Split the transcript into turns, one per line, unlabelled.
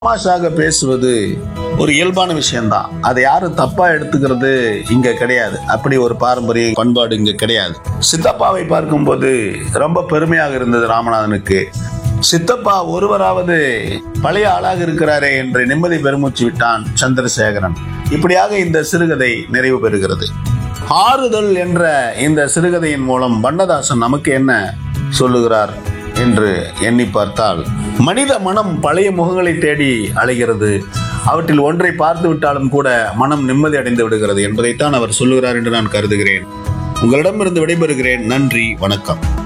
தமாஷாக பேசுவது ஒரு இயல்பான விஷயம்தான் அதை யாரும் தப்பா எடுத்துக்கிறது இங்க கிடையாது அப்படி ஒரு பாரம்பரிய பண்பாடு இங்க கிடையாது சித்தப்பாவை பார்க்கும்போது ரொம்ப பெருமையாக இருந்தது ராமநாதனுக்கு சித்தப்பா ஒருவராவது பழைய ஆளாக இருக்கிறாரே என்று நிம்மதி பெருமூச்சு விட்டான் சந்திரசேகரன் இப்படியாக இந்த சிறுகதை நிறைவு பெறுகிறது ஆறுதல் என்ற இந்த சிறுகதையின் மூலம் வண்ணதாசன் நமக்கு என்ன சொல்லுகிறார் என்று எண்ணி பார்த்தால் மனித மனம் பழைய முகங்களை தேடி அலைகிறது அவற்றில் ஒன்றை பார்த்து விட்டாலும் கூட மனம் நிம்மதி அடைந்து விடுகிறது என்பதைத்தான் அவர் சொல்லுகிறார் என்று நான் கருதுகிறேன் உங்களிடமிருந்து விடைபெறுகிறேன் நன்றி வணக்கம்